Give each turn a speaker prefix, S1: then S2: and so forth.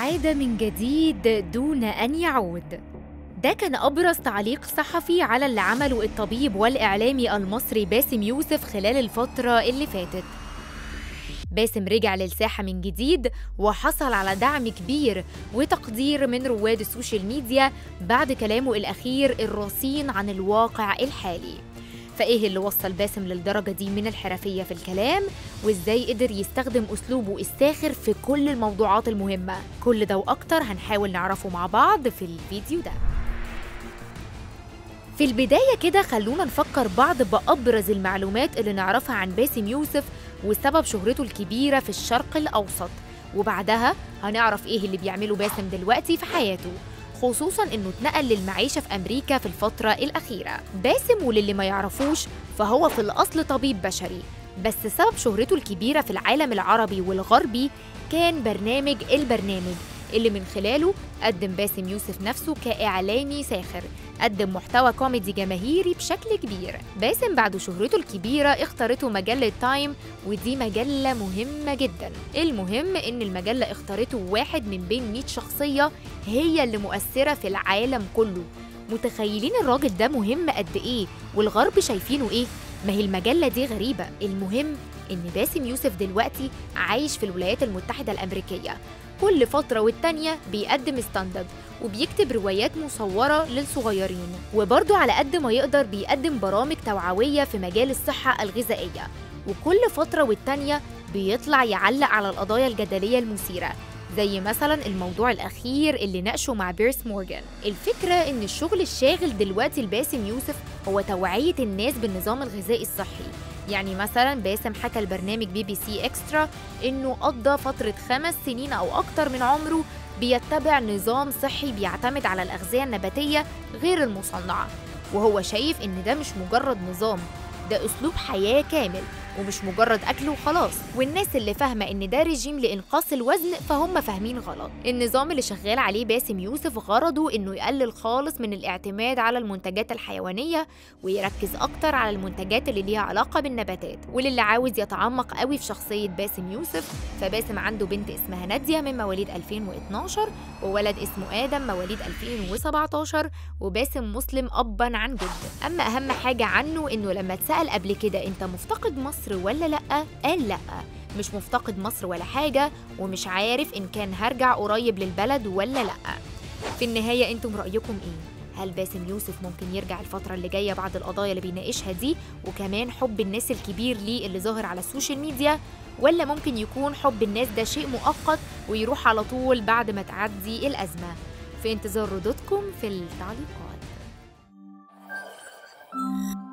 S1: عاد من جديد دون أن يعود ده كان أبرز تعليق صحفي على اللي عمله الطبيب والإعلامي المصري باسم يوسف خلال الفترة اللي فاتت باسم رجع للساحة من جديد وحصل على دعم كبير وتقدير من رواد السوشيال ميديا بعد كلامه الأخير الرصين عن الواقع الحالي فإيه اللي وصل باسم للدرجة دي من الحرفية في الكلام وإزاي قدر يستخدم أسلوبه الساخر في كل الموضوعات المهمة كل ده وأكتر هنحاول نعرفه مع بعض في الفيديو ده في البداية كده خلونا نفكر بعض بأبرز المعلومات اللي نعرفها عن باسم يوسف وسبب شهرته الكبيرة في الشرق الأوسط وبعدها هنعرف إيه اللي بيعمله باسم دلوقتي في حياته خصوصا انه اتنقل للمعيشة في امريكا في الفترة الاخيرة باسم وللي ما يعرفوش فهو في الاصل طبيب بشري بس سبب شهرته الكبيرة في العالم العربي والغربي كان برنامج البرنامج اللي من خلاله قدم باسم يوسف نفسه كإعلامي ساخر قدم محتوى كوميدي جماهيري بشكل كبير باسم بعد شهرته الكبيرة اختارته مجلة تايم ودي مجلة مهمة جدا المهم ان المجلة اختارته واحد من بين 100 شخصية هي اللي مؤثرة في العالم كله متخيلين الراجل ده مهم قد ايه والغرب شايفينه ايه ما هي المجلة دي غريبة المهم إن باسم يوسف دلوقتي عايش في الولايات المتحدة الأمريكية كل فترة والتانية بيقدم ستاند اب وبيكتب روايات مصورة للصغيرين وبرضه على قد ما يقدر بيقدم برامج توعوية في مجال الصحة الغذائية وكل فترة والتانية بيطلع يعلق على القضايا الجدلية المثيرة زي مثلا الموضوع الأخير اللي ناقشه مع بيرس مورجان الفكرة إن الشغل الشاغل دلوقتي لباسم يوسف هو توعية الناس بالنظام الغذائي الصحي يعني مثلا باسم حكى البرنامج بي بي سي اكسترا انه قضى فترة خمس سنين او اكتر من عمره بيتبع نظام صحي بيعتمد على الاغذية النباتية غير المصنعة وهو شايف ان ده مش مجرد نظام ده اسلوب حياة كامل ومش مجرد اكل وخلاص والناس اللي فاهمه ان ده رجيم لانقاص الوزن فهم فاهمين غلط النظام اللي شغال عليه باسم يوسف غرضه انه يقلل خالص من الاعتماد على المنتجات الحيوانيه ويركز اكتر على المنتجات اللي ليها علاقه بالنباتات وللي عاوز يتعمق قوي في شخصيه باسم يوسف فباسم عنده بنت اسمها ناديه من مواليد 2012 وولد اسمه ادم مواليد 2017 وباسم مسلم ابا عن جد اما اهم حاجه عنه انه لما اتسال قبل كده انت مفتقد مصر مصر ولا لأ؟ قال لأ مش مفتقد مصر ولا حاجة ومش عارف إن كان هرجع قريب للبلد ولا لأ في النهاية أنتم رأيكم إيه؟ هل باسم يوسف ممكن يرجع الفترة اللي جاية بعد القضايا اللي بيناقشها دي وكمان حب الناس الكبير ليه اللي ظاهر على السوشيال ميديا ولا ممكن يكون حب الناس ده شيء مؤقت ويروح على طول بعد ما تعدي الأزمة في انتظار ردودكم في التعليقات